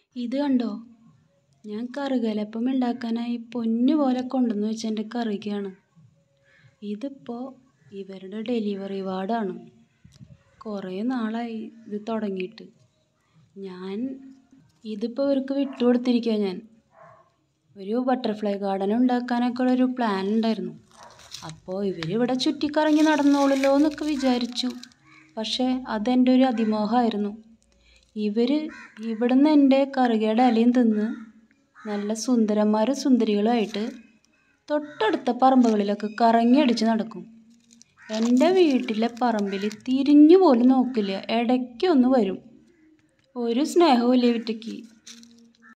ഇത് കണ്ടോ ഞാൻ കറുകലപ്പം ഉണ്ടാക്കാനായി പൊന്നു പോലെ കൊണ്ടുവന്ന് വെച്ച എൻ്റെ കറികയാണ് ഇതിപ്പോൾ ഇവരുടെ ഡെലിവറി വാർഡാണ് കുറേ നാളായി ഇത് തുടങ്ങിയിട്ട് ഞാൻ ഇതിപ്പോൾ ഇവർക്ക് വിട്ടുകൊടുത്തിരിക്കുക ഞാൻ ഒരു ബട്ടർഫ്ലൈ ഗാർഡൻ ഉണ്ടാക്കാനൊക്കെ ഉള്ളൊരു പ്ലാൻ ഉണ്ടായിരുന്നു അപ്പോൾ ഇവരിവിടെ ചുറ്റിക്കറങ്ങി നടന്നോളല്ലോ എന്നൊക്കെ വിചാരിച്ചു പക്ഷേ അതെൻ്റെ ഒരു അതിമോഹമായിരുന്നു ഇവർ ഇവിടുന്ന് എൻ്റെ കറുകയുടെ ഇലയും തിന്ന് നല്ല സുന്ദരന്മാരും സുന്ദരികളുമായിട്ട് തൊട്ടടുത്ത പറമ്പുകളിലൊക്കെ കറങ്ങി അടിച്ച് നടക്കും എൻ്റെ വീട്ടിലെ പറമ്പിൽ തിരിഞ്ഞു പോലും നോക്കില്ല ഇടയ്ക്കൊന്ന് വരും ഒരു സ്നേഹവും ഇല്ല ഇവറ്റയ്ക്ക്